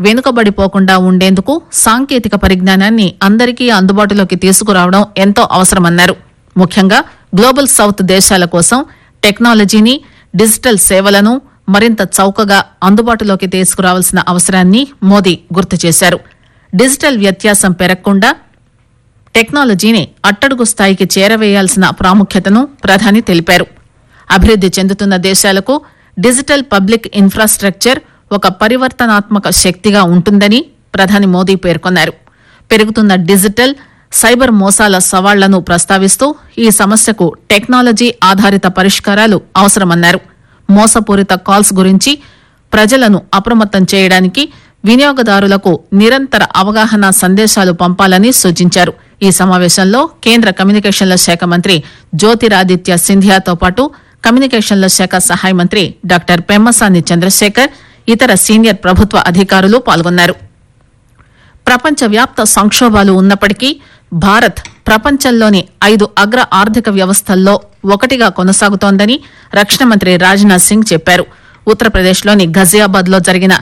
వెనుకబడిపోకుండా ఉండేందుకు సాంకేతిక పరిజ్ఞానాన్ని అందరికీ అందుబాటులోకి తీసుకురావడం ఎంతో అవసరమన్నారు ముఖ్యంగా గ్లోబల్ సౌత్ దేశాల కోసం టెక్నాలజీని డిజిటల్ సేవలను మరింత చౌకగా అందుబాటులోకి తీసుకురావాల్సిన అవసరాన్ని మోదీ గుర్తు చేశారు డిజిటల్ వ్యత్యాసం పెరగకుండా టెక్నాలజీని అట్టడుగు స్థాయికి చేరవేయాల్సిన ప్రాముఖ్యతను ప్రధాని తెలిపారు అభివృద్ది చెందుతున్న దేశాలకు డిజిటల్ పబ్లిక్ ఇన్ఫ్రాస్ట్రక్చర్ ఒక పరివర్తనాత్మక శక్తిగా ఉంటుందని ప్రధాని మోదీ పేర్కొన్నారు పెరుగుతున్న డిజిటల్ సైబర్ మోసాల సవాళ్లను ప్రస్తావిస్తూ ఈ సమస్యకు టెక్నాలజీ ఆధారిత పరిష్కారాలు అవసరమన్నారు మోసపూరిత కాల్స్ గురించి ప్రజలను అప్రమత్తం చేయడానికి వినియోగదారులకు నిరంతర అవగాహన సందేశాలు పంపాలని సూచించారు ఈ సమావేశంలో కేంద్ర కమ్యూనికేషన్ల శాఖ మంత్రి జ్యోతిరాదిత్య సింధియాతో పాటు కమ్యూనికేషన్ల శాఖ సహాయ మంత్రి డాక్టర్ పెమ్మసాని చంద్రశేఖర్ ఇతర సీనియర్ ప్రభుత్వ అధికారులు పాల్గొన్నారు ప్రపంచవ్యాప్త సంక్షోభాలు ఉన్నప్పటికీ భారత్ ప్రపంచంలోని ఐదు అగ్ర ఆర్థిక వ్యవస్థల్లో ఒకటిగా కొనసాగుతోందని రక్షణ మంత్రి రాజ్నాథ్ సింగ్ చెప్పారు ఉత్తరప్రదేశ్లోని ఘజియాబాద్ లో జరిగిన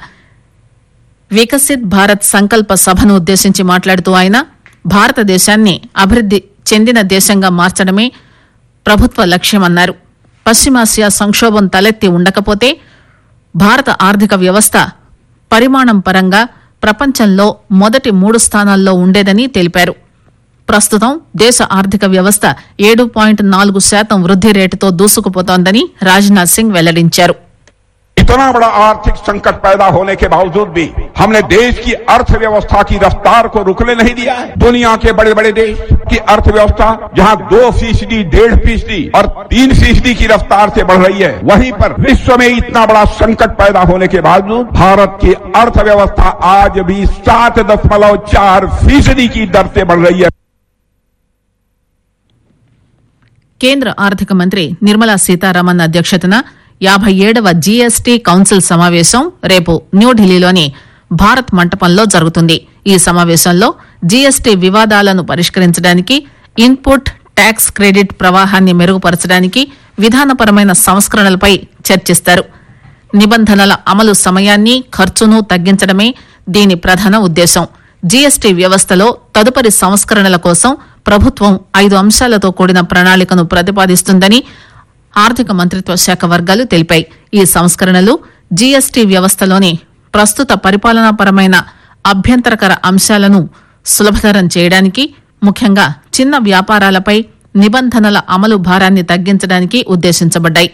వికసిత్ భారత్ సంకల్ప సభను ఉద్దేశించి మాట్లాడుతూ ఆయన భారతదేశాన్ని అభివృద్ది చెందిన దేశంగా మార్చడమే ప్రభుత్వ లక్ష్యమన్నారు పశ్చిమాసియా సంక్షోభం తలెత్తి ఉండకపోతే భారత ఆర్థిక వ్యవస్థ పరిమాణం పరంగా ప్రపంచంలో మొదటి మూడు స్థానాల్లో ఉండేదని తెలిపారు ప్రస్తుతం దేశ ఆర్థిక వ్యవస్థ ఏడు పాయింట్ నాలుగు శాతం వృద్ది రేటుతో దూసుకుపోతోందని రాజ్నాథ్ సింగ్ వెల్లడించారు इतना बड़ा आर्थिक संकट पैदा होने के बावजूद भी हमने देश की अर्थव्यवस्था की रफ्तार को रुकने नहीं दिया है दुनिया के बड़े बड़े देश की अर्थव्यवस्था जहां दो फीसदी डेढ़ फीसदी और तीन फीसदी की रफ्तार से बढ़ रही है वहीं पर विश्व में इतना बड़ा संकट पैदा होने के बावजूद भारत की अर्थव्यवस्था आज भी सात दशमलव चार फीसदी की दर से बढ़ रही है కేంద్ర ఆర్థిక మంత్రి నిర్మలా సీతారామన్ అధ్యక్షతన యాభై ఏడవ జీఎస్టీ కౌన్సిల్ సమావేశం రేపు న్యూఢిల్లీలోని భారత్ మంటపంలో జరుగుతుంది ఈ సమావేశంలో జీఎస్టీ వివాదాలను పరిష్కరించడానికి ఇన్పుట్ ట్యాక్స్ క్రెడిట్ ప్రవాహాన్ని మెరుగుపరచడానికి విధానపరమైన సంస్కరణలపై చర్చిస్తారు నిబంధనల అమలు సమయాన్ని ఖర్చును తగ్గించడమే దీని ప్రధాన ఉద్దేశం జీఎస్టీ వ్యవస్థలో తదుపరి సంస్కరణల కోసం ప్రభుత్వం ఐదు అంశాలతో కూడిన ప్రణాళికను ప్రతిపాదిస్తుందని ఆర్థిక మంత్రిత్వ శాఖ వర్గాలు తెలిపాయి ఈ సంస్కరణలు జీఎస్టీ వ్యవస్థలోని ప్రస్తుత పరిపాలనాపరమైన అభ్యంతరకర అంశాలను సులభతరం చేయడానికి ముఖ్యంగా చిన్న వ్యాపారాలపై నిబంధనల అమలు భారాన్ని తగ్గించడానికి ఉద్దేశించబడ్డాయి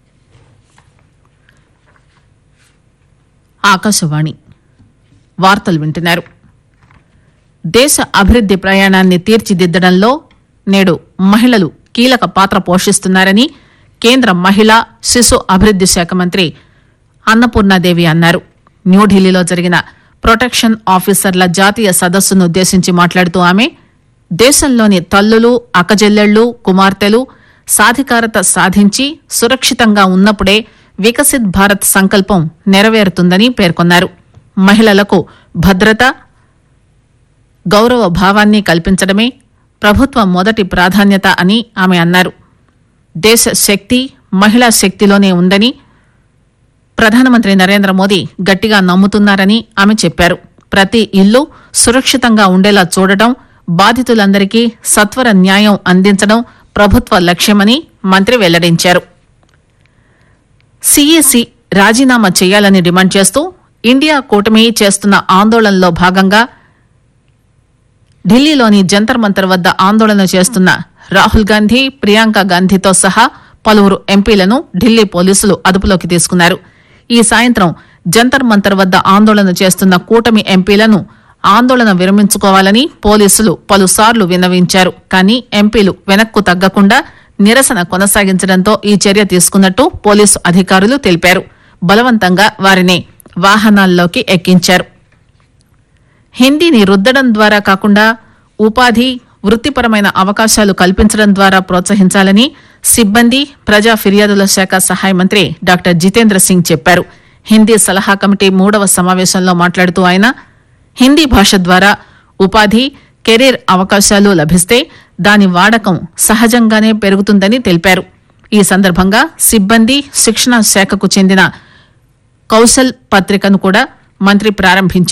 ఆకాశవాణి వార్తలు వింటున్నారు దేశ అభివృద్ది ప్రయాణాన్ని తీర్చిదిద్దడంలో నేడు మహిళలు కీలక పాత్ర పోషిస్తున్నారని కేంద్ర మహిళా శిశు అభివృద్ది శాఖ మంత్రి అన్నపూర్ణాదేవి అన్నారు న్యూఢిల్లీలో జరిగిన ప్రొటెక్షన్ ఆఫీసర్ల జాతీయ సదస్సును ఉద్దేశించి మాట్లాడుతూ ఆమె దేశంలోని తల్లులు అక్కజెల్లెళ్లు కుమార్తెలు సాధికారత సాధించి సురక్షితంగా ఉన్నప్పుడే వికసిత్ భారత్ సంకల్పం నెరవేరుతుందని పేర్కొన్నారు మహిళలకు భద్రత గౌరవ భావాన్ని కల్పించడమే ప్రభుత్వ మొదటి ప్రాధాన్యత అని ఆమె అన్నారు దేశ శక్తి మహిళా శక్తిలోనే ఉందని ప్రధానమంత్రి నరేంద్ర మోదీ గట్టిగా నమ్ముతున్నారని ఆమె చెప్పారు ప్రతి ఇల్లు సురక్షితంగా ఉండేలా చూడటం బాధితులందరికీ సత్వర న్యాయం అందించడం ప్రభుత్వ లక్ష్యమని మంత్రి వెల్లడించారు సీఈసీ రాజీనామా చేయాలని డిమాండ్ చేస్తూ ఇండియా కూటమి చేస్తున్న ఆందోళనలో భాగంగా ఢిల్లీలోని జంతర్ మంతర్ వద్ద ఆందోళన చేస్తున్న రాహుల్ గాంధీ ప్రియాంక గాంధీతో సహా పలువురు ఎంపీలను ఢిల్లీ పోలీసులు అదుపులోకి తీసుకున్నారు ఈ సాయంత్రం జంతర్ మంతర్ వద్ద ఆందోళన చేస్తున్న కూటమి ఎంపీలను ఆందోళన విరమించుకోవాలని పోలీసులు పలుసార్లు విన్నవించారు కానీ ఎంపీలు వెనక్కు తగ్గకుండా నిరసన కొనసాగించడంతో ఈ చర్య తీసుకున్నట్టు పోలీసు అధికారులు తెలిపారు బలవంతంగా వారిని వాహనాల్లోకి ఎక్కించారు హిందీని రుద్దడం ద్వారా కాకుండా ఉపాధి వృత్తిపరమైన అవకాశాలు కల్పించడం ద్వారా ప్రోత్సహించాలని సిబ్బంది ప్రజా ఫిర్యాదుల శాఖ సహాయ మంత్రి డాక్టర్ జితేంద్ర సింగ్ చెప్పారు హిందీ సలహా కమిటీ మూడవ సమావేశంలో మాట్లాడుతూ ఆయన హిందీ భాష ద్వారా ఉపాధి కెరీర్ అవకాశాలు లభిస్తే దాని వాడకం సహజంగానే పెరుగుతుందని తెలిపారు ఈ సందర్భంగా సిబ్బంది శిక్షణ శాఖకు చెందిన కౌశల్ పత్రికను కూడా మంత్రి ప్రారంభించారు